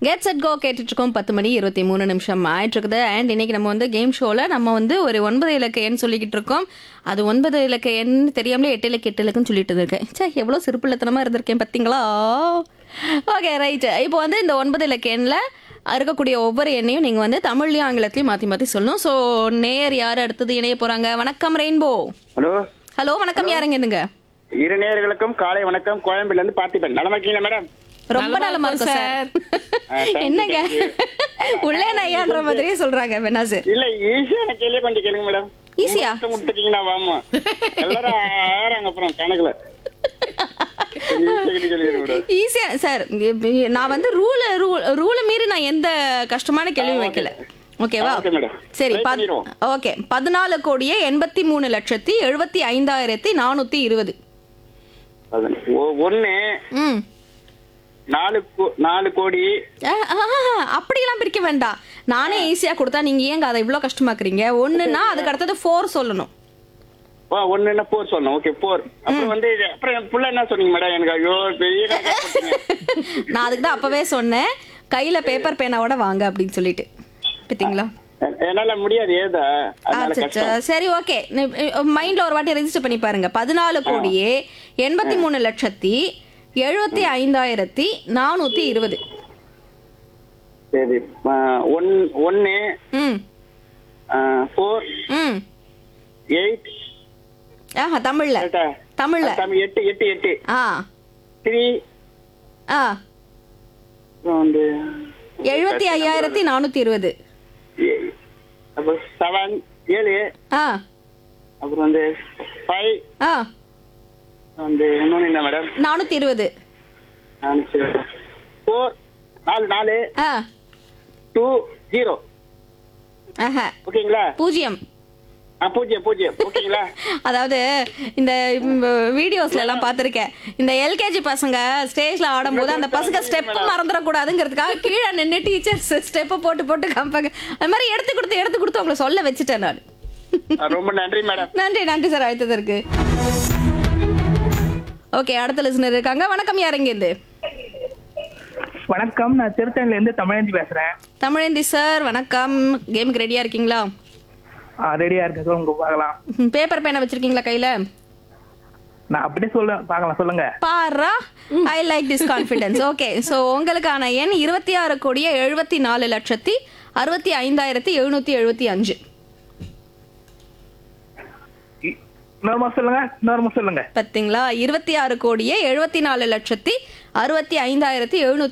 Get set go கேட்டுட்டு இருக்கோம் பத்து மணி இருபத்தி மூணு நிமிஷம் ஆயிட்டு இருக்குது அண்ட் இன்னைக்கு நம்ம வந்து கேம் ஷோவில் நம்ம வந்து ஒரு ஒன்பது இலக்க எண் சொல்லிக்கிட்டு இருக்கோம் அது ஒன்பது இலக்க எண் தெரியாமலே எட்டு இலக்கு எட்டு இலக்குன்னு சொல்லிட்டு இருக்கேன் சே எவ்வளோ சிறுப்பிள்ளத்தனமாக இருந்திருக்கேன் பார்த்தீங்களா ஓகே ரைட் இப்போ வந்து இந்த ஒன்பது இலக்க எண்ணில் இருக்கக்கூடிய ஒவ்வொரு எண்ணையும் நீங்கள் வந்து தமிழ்லையும் ஆங்கிலத்திலையும் மாற்றி மாற்றி சொல்லணும் ஸோ நேர் யார் அடுத்தது இணைய போகிறாங்க வணக்கம் ரெயின்போ ஹலோ ஹலோ வணக்கம் யாருங்க இருங்க இரு நேயர்களுக்கும் காலை வணக்கம் கோயம்புல இருந்து பார்த்திபன் நலமா இருக்கீங்களா மேடம் ரொம்ப நலமா இருக்கும் சார் என்னங்க உள்ளே நையான்ற மாதிரியே சொல்றாங்க வெனாசு இல்ல ஈஸியான கேள்வி கொஞ்சம் கேளுங்க மேடம் ஈஸியா? கொடுத்துட்டீங்கன்னா வாமா எல்லாரும் ஆறாங்க அப்புறம் கணக்குல ஈஸியா கேள்வி மேடம் ஈஸியா சார் நான் வந்து ரூல் ரூல் ரூலை மீறி நான் எந்த கஷ்டமான கேள்வி வைக்கல ஓகேவா ஓகே மேடம். சரி Try பண்ணிடுவோம். ஓகே பதினாலு கோடியே எண்பத்தி மூணு லட்சத்தி எழுபத்தி ஐந்தாயிரத்தி நானூத்தி இருபது அதான். ஒ- ஒண்ணு ம் நாலு கோ- நாலு கோடி ஆ, ஆ, அப்படியெல்லாம் பிரிக்க வேண்டாம் நானே ஈஸியா கொடுத்தா நீங்க ஏங்க அதை இவ்வளோ கஷ்டமாக்குறீங்க ஒண்ணுன்னா அதுக்கு அடுத்தது ஃபோர் சொல்லணும் ஓ ஒண்ணுன்னா போர் சொன்னோம் ஓகே போர் அப்புறம் வந்து இது- அப்புறம் புள்ள என்ன சொன்னீங்க மேடம் எனக்கு ஐயோ பெரிய கணக்கா போட்டீங்க. நான் அதுக்கு தான் அப்பவே சொன்னேன் கையில பேப்பர் பேனாவோட வாங்க அப்படின்னு சொல்லிட்டு பார்த்தீங்களா எ- என்னால முடியாது ஏதா அதனால அச்சச்சோ. கஷ்டம் சரி ஓகே மைண்ட்ல ஒரு வாட்டி ரெஜிஸ்டர் பண்ணி பாருங்க பதினாலு கோடியே எண்பத்தி மூணு லட்சத்தி எழுபத்தி ஐந்தாயிரத்தி நானூத்தி இருபது சரி ஆ, ஒன் ஒன்னு ம் ஃபோர் ம் எயிட் ஆஹா தமிழ்ல கரெக்டா தமிழ்ல தமிழ் எட்டு எட்டு எட்டு ஆ த்ரீ ஆ அப்புறம் வந்து எழுபத்தி ஐயாயிரத்தி நானூத்தி இருபது ஏ- அப்புறம் செவன் ஏழு ஆ அப்புறம் வந்து ஃபைவ் ஆ வந்து இன்னொன்று என்ன மேடம் நானூத்தி இருபது ஃபோர் நாலு நாலு ஆ டூ ஜீரோ ஆஹா ஓகேங்களா பூஜ்ஜியம் ஆ பூஜ்ஜியம் பூஜ்ஜியம் ஓகேங்களா அதாவது இந்த வீடியோஸ்ல எல்லாம் பார்த்திருக்கேன் இந்த எல்கேஜி பசங்க ஸ்டேஜ்ல ஆடும்போது அந்த பசங்க ஸ்டெப் மறந்துடக்கூடாதுங்கிறதுக்காக கீழே நின்று டீச்சர்ஸ் ஸ்டெப்பை போட்டு போட்டு காமிப்பாங்க அது மாதிரி எடுத்து கொடுத்து எடுத்து கொடுத்து அவங்களை சொல்ல வச்சுட்டேன் நான் ஆ, ரொம்ப நன்றி மேடம் நன்றி நன்றி சார் அழைத்ததற்கு ஓகே அடுத்த லிசனர் இருக்காங்க வணக்கம் யார் இருந்து வணக்கம் நான் திருத்தணில இருந்து தமிழஞ்சி பேசுறேன் தமிழேந்தி சார் வணக்கம் கேமுக்கு ரெடியா இருக்கீங்களா ரெடியா இருக்க உங்க பார்க்கலாம் பேப்பர் பேனை வச்சிருக்கீங்களா கையில நான் அப்படியே சொல்ல பார்க்கலாம் சொல்லுங்க பாரா I like this confidence okay so உங்களுக்கான எண் இருபத்தி ஆறு கோடியே எழுபத்தி நாலு லட்சத்தி அறுபத்தி ஐந்தாயிரத்தி எழுநூத்தி எழுபத்தி அஞ்சு இ- இன்னொரு முறை சொல்லுங்க இன்னொரு முறை சொல்லுங்க பார்த்தீங்களா இருபத்தி ஆறு கோடியே எழுபத்தி நாலு லட்சத்தி அறுபத்தி ஐந்தாயிரத்தி எழுநூத்தி